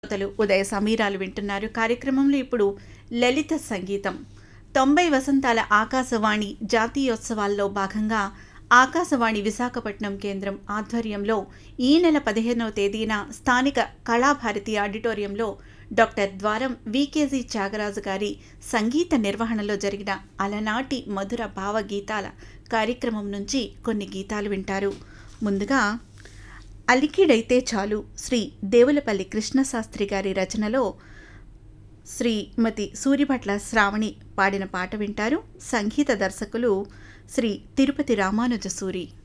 శ్రోతలు ఉదయ సమీరాలు వింటున్నారు కార్యక్రమంలో ఇప్పుడు లలిత సంగీతం తొంభై వసంతాల ఆకాశవాణి జాతీయోత్సవాల్లో భాగంగా ఆకాశవాణి విశాఖపట్నం కేంద్రం ఆధ్వర్యంలో ఈ నెల పదిహేనవ తేదీన స్థానిక కళాభారతి ఆడిటోరియంలో డాక్టర్ ద్వారం వికేజీ త్యాగరాజు గారి సంగీత నిర్వహణలో జరిగిన అలనాటి మధుర భావగీతాల కార్యక్రమం నుంచి కొన్ని గీతాలు వింటారు ముందుగా అలికిడైతే చాలు శ్రీ దేవులపల్లి కృష్ణశాస్త్రి గారి రచనలో శ్రీమతి సూరిభట్ల శ్రావణి పాడిన పాట వింటారు సంగీత దర్శకులు శ్రీ తిరుపతి రామానుజ సూరి